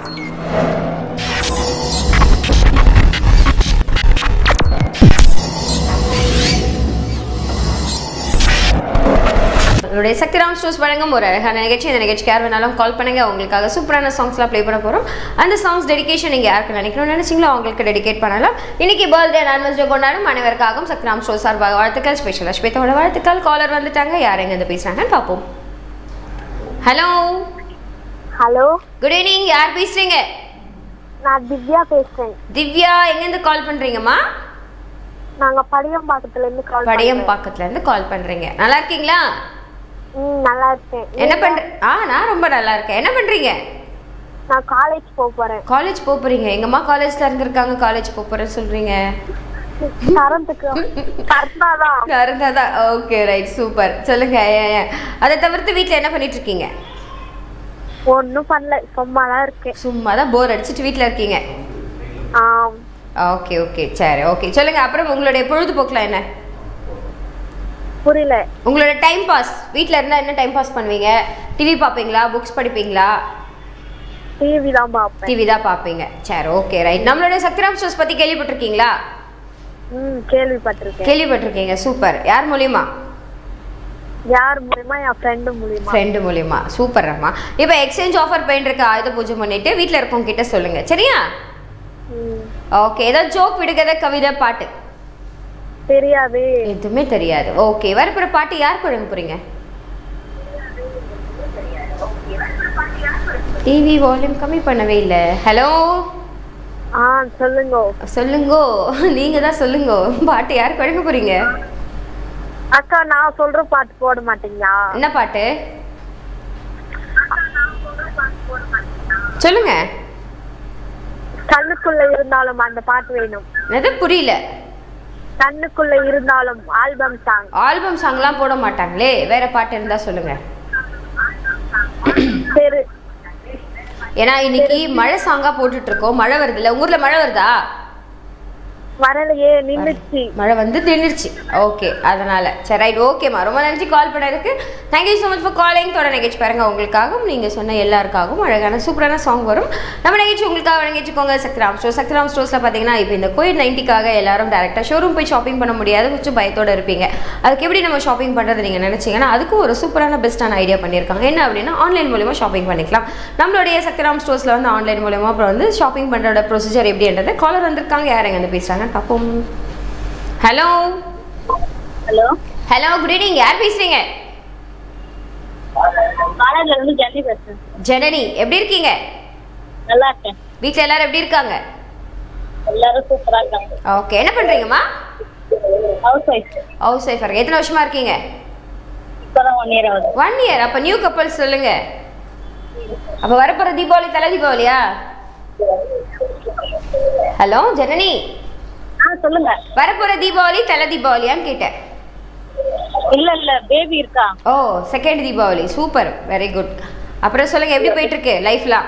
உங்களுடைய சக்திராம் ஸ்டோர்ஸ் வழங்கும் ஒரு அழகான நிகழ்ச்சி இந்த நிகழ்ச்சிக்கு யார் வேணாலும் கால் பண்ணுங்க உங்களுக்காக சூப்பரான சாங்ஸ்லாம் ப்ளே பண்ண போறோம் அந்த சாங்ஸ் டெடிகேஷன் நீங்க யாருக்கு நினைக்கணும்னு நினைச்சீங்களோ அவங்களுக்கு டெடிகேட் பண்ணலாம் இன்னைக்கு பர்த்டே அண்ட் டே கொண்டாடும் அனைவருக்காகவும் சக்திராம் ஸ்டோர்ஸ் சார்பாக வாழ்த்துக்கள் ஸ்பெஷல் அஸ்மிதாவோட வாழ்த்துக்கள் காலர் வந்துட்டாங்க யார் எங்க இருந்து பேசுறாங்கன்னு பார்ப்போம் ஹலோ ஹலோ குட் ஈவினிங் யார் பேசுறீங்க நான் திவ்யா பேசுறேன் திவ்யா எங்கேருந்து கால் பண்றீங்கம்மா நாங்க படியம்பாக்கத்துல இருந்து கால் படையம் பாக்கத்துல இருந்து கால் பண்றீங்க நல்லா இருக்கீங்களா ம் நல்லா இருக்கேன் என்ன பண்ற ஆ நான் ரொம்ப நல்லா இருக்கேன் என்ன பண்றீங்க நான் காலேஜ் போக போறேன் காலேஜ் போக போறீங்க எங்கம்மா காலேஜ்ல இருந்திருக்காங்க காலேஜ் போக போறேன்னு சொல்றீங்க தரத்துக்கு கரெக்டா தான் இருந்தாதான் ஓகே ரைட் சூப்பர் சொல்லுங்க ஏ, ஏ. அதை தவிர்த்து வீட்ல என்ன பண்ணிட்டு இருக்கீங்க ஒன்னும் பண்ணல சும்மா தான் இருக்கேன் சும்மா தான் போர் அடிச்சிட்டு வீட்ல இருக்கீங்க ஆம் ஓகே ஓகே சரி ஓகே சொல்லுங்க அப்புறம் உங்களுடைய பொழுதுபோக்குலாம் என்ன புரியல உங்களோட டைம் பாஸ் வீட்ல இருந்தா என்ன டைம் பாஸ் பண்ணுவீங்க டிவி பார்ப்பீங்களா புக்ஸ் படிப்பீங்களா டிவி தான் பார்ப்பேன் டிவி தான் பார்ப்பீங்க சரி ஓகே ரைட் நம்மளுடைய சக்திராம் ஸ்டோர்ஸ் பத்தி கேள்விப்பட்டிருக்கீங்களா ம் கேள்விப்பட்டிருக்கேன் கேள்விப்பட்டிருக்கீங்க சூப்பர் யார் மூலியமா யார் மூலியமா என் ஃப்ரெண்டு மூலியமா ஃப்ரெண்டு மூலியமா சூப்பர் அம்மா இப்போ எக்ஸ்சேஞ்ச் ஆஃபர் பெயிண்ட் இருக்கு ஆயுத பூஜை பண்ணிட்டு வீட்டில் இருக்கவங்க கிட்ட சொல்லுங்க சரியா ம் ஓகே ஏதாவது ஜோக் விடுகதை கவிதை பாட்டு தெரியாது எதுவுமே தெரியாது ஓகே வரப்புற பாட்டு யார் குழங்க போறீங்க டிவி வால்யூம் கம்மி பண்ணவே இல்லை ஹலோ ஆ சொல்லுங்க சொல்லுங்கோ நீங்க தான் சொல்லுங்கோ பாட்டு யார் குழங்க போறீங்க அக்கா நான் சொல்ற பாட்டு போட மாட்டீங்களா என்ன பாட்டு சொல்லுங்க கண்ணுக்குள்ள இருந்தாலும் அந்த பாட்டு வேணும் எது புரியல கண்ணுக்குள்ள இருந்தாலும் ஆல்பம் சாங் ஆல்பம் சாங்லாம் போட மாட்டாங்களே வேற பாட்டு இருந்தா சொல்லுங்க சரி ஏன்னா இன்னைக்கு மழை சாங்கா போட்டுட்டு இருக்கோம் மழை வருதுல்ல உங்க ஊர்ல மழை வருதா வரலையே நின்னுச்சு மழை வந்து நின்றுச்சு ஓகே அதனால சரி ரைட் ஓகேம்மா ரொம்ப நன்றி கால் பண்ணதுக்கு thank you so much for calling தொடர் நிகழ்ச்சி பாருங்க உங்களுக்காகவும் நீங்க சொன்ன எல்லாருக்காகவும் அழகான சூப்பரான சாங் வரும் நம்ம நிகழ்ச்சி உங்களுக்காக வழங்கிச்சுக்கோங்க சக்திராம் ஸ்டோர் சக்திராம் ஸ்டோர்ஸ்ல பாத்தீங்கன்னா இப்போ இந்த கோவிட் நைன்ட்டிக்காக எல்லாரும் டேரக்டா ஷோரூம் போய் ஷாப்பிங் பண்ண முடியாது கொஞ்சம் பயத்தோட இருப்பீங்க அதுக்கு எப்படி நம்ம ஷாப்பிங் பண்றது நீங்க நினைச்சீங்கன்னா அதுக்கும் ஒரு சூப்பரான பெஸ்ட்டான ஐடியா பண்ணியிருக்காங்க என்ன அப்படின்னா ஆன்லைன் மூலியமா ஷாப்பிங் பண்ணிக்கலாம் நம்மளுடைய சக்திராம் ஸ்டோர்ஸ்ல வந்து ஆன்லைன் மூலியமா அப்புறம் வந்து ஷாப்பிங் பண்றோட ப்ரொசீஜர் எப்படின்றது காலர் வந்திருக்காங்க யார் எங்க வந்து பேசுறாங்க பார்ப்போம் hello hello hello good evening யார் பேசுறீங்க காலேஜ்ல இருந்து ஜென்னி பேசுறேன் ஜனனி எப்படி இருக்கீங்க நல்லா இருக்கேன் வீட்ல எல்லாரும் எப்படி இருக்காங்க எல்லாரும் சூப்பரா இருக்காங்க ஓகே என்ன பண்றீங்கம்மா ஹவுஸ் ஒய்ஃப் ஹவுஸ் ஒய்ஃப் இருக்கு எத்தனை வருஷமா இருக்கீங்க இப்பதான் ஒன் இயர் ஆகுது ஒன் இயர் அப்ப நியூ கப்பல் சொல்லுங்க அப்ப வரப்போற தீபாவளி தலை தீபாவளியா ஹலோ ஜனனி ஆ சொல்லுங்க வரப்போற தீபாவளி தலை தீபாவளியான்னு கேட்டேன் இல்ல இல்ல பேபி இருக்கா oh second Deepavali super very good அப்புறம் சொல்லுங்க எப்படி போயிட்டு இருக்கு லைஃப்லாம்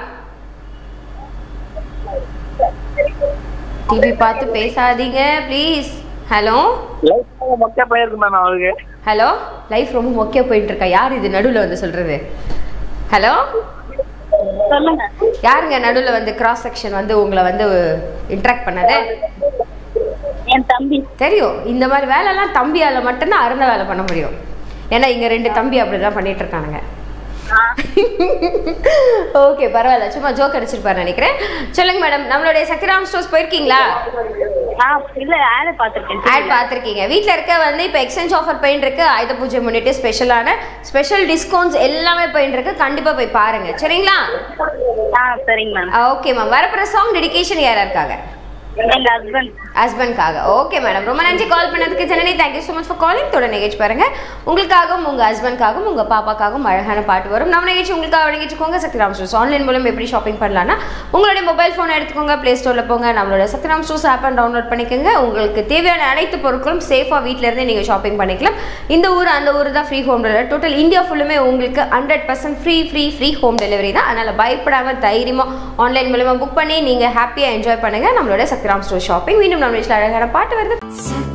டிவி பார்த்து பேசாதீங்க ப்ளீஸ் ஹலோ லைஃப் மொக்க பயிருக்கு மேம் அவருக்கு ஹலோ லைஃப் ரொம்ப மொக்கையா போயிட்டு இருக்கா யார் இது நடுவில் வந்து சொல்றது ஹலோ சொல்லுங்க யாருங்க நடுவில் வந்து கிராஸ் செக்ஷன் வந்து உங்களை வந்து இன்ட்ராக்ட் பண்ணது என் தம்பி தெரியும் இந்த மாதிரி வேலைலாம் தம்பியால மட்டும்தான் அருந்த வேலை பண்ண முடியும் ஏன்னா இங்க ரெண்டு தம்பி அப்படிதான் பண்ணிட்டு இருக்கானுங்க ஆ, ஓகே பரவாயில்ல சும்மா ஜோக் அடிச்சிருப்பாரு நினைக்கிறேன் சொல்லுங்க மேடம் நம்மளுடைய சக்திராம் ஸ்டோர்ஸ் போயிருக்கீங்களா ஆ இல்ல ஆளை பாத்திருக்கேன் ஆட் பார்த்துருக்கீங்க வீட்டில் இருக்க வந்து இப்போ எக்ஸ்சேஞ்ச் ஆஃபர் போயிட்டு இருக்கு ஆயுத பூஜை முன்னிட்டு ஸ்பெஷலான ஸ்பெஷல் டிஸ்கவுண்ட்ஸ் எல்லாமே போயிட்டு இருக்கு கண்டிப்பா போய் பாருங்க சரிங்களா ஆ சரிங்க மேம் ஓகே மேம் வரப்போற சாங் டெடிகேஷன் யாரா இருக்காங்க எங்க ஹஸ்பண்ட் ஹஸ்பண்ட்காக ஓகே மேடம் ரொம்ப நன்றி கால் பண்ணதுக்கு Janani thank you so much for calling தொடர் நிகழ்ச்சி பாருங்க உங்களுக்காகவும் உங்க ஹஸ்பண்ட்காகவும் உங்க பாப்பாக்காகவும் அழகான பாட்டு வரும் நம்ம நிகழ்ச்சி உங்களுக்காக வழங்கிச்சுக்கோங்க சக்திராம் ஸ்டோர்ஸ் ஆன்லைன் மூலம் எப்படி ஷாப்பிங் பண்ணலாம்னா உங்களுடைய மொபைல் ஃபோன் எடுத்துக்கோங்க ப்ளே ஸ்டோரில் போங்க நம்மளோட சக்திராம் ஸ்டோர்ஸ் ஆப்பை டவுன்லோட் பண்ணிக்கோங்க உங்களுக்கு தேவையான அனைத்து பொருட்களும் சேஃபாக வீட்டில இருந்தே நீங்கள் ஷாப்பிங் பண்ணிக்கலாம் இந்த ஊர் அந்த ஊர் தான் free home delivery total India ஃபுல்லுமே உங்களுக்கு hundred percent free free free home delivery தான் அதனால் பயப்படாமல் தைரியமாக ஆன்லைன் மூலமாக புக் பண்ணி நீங்கள் ஹாப்பியாக என்ஜாய் பண்ணுங்கள் நம்மளோட சக்திராம் ஸ்டோர் ஷாப்பிங் மீண்டும் நம்ம வீட்டில் அழகான பாட்டு வருது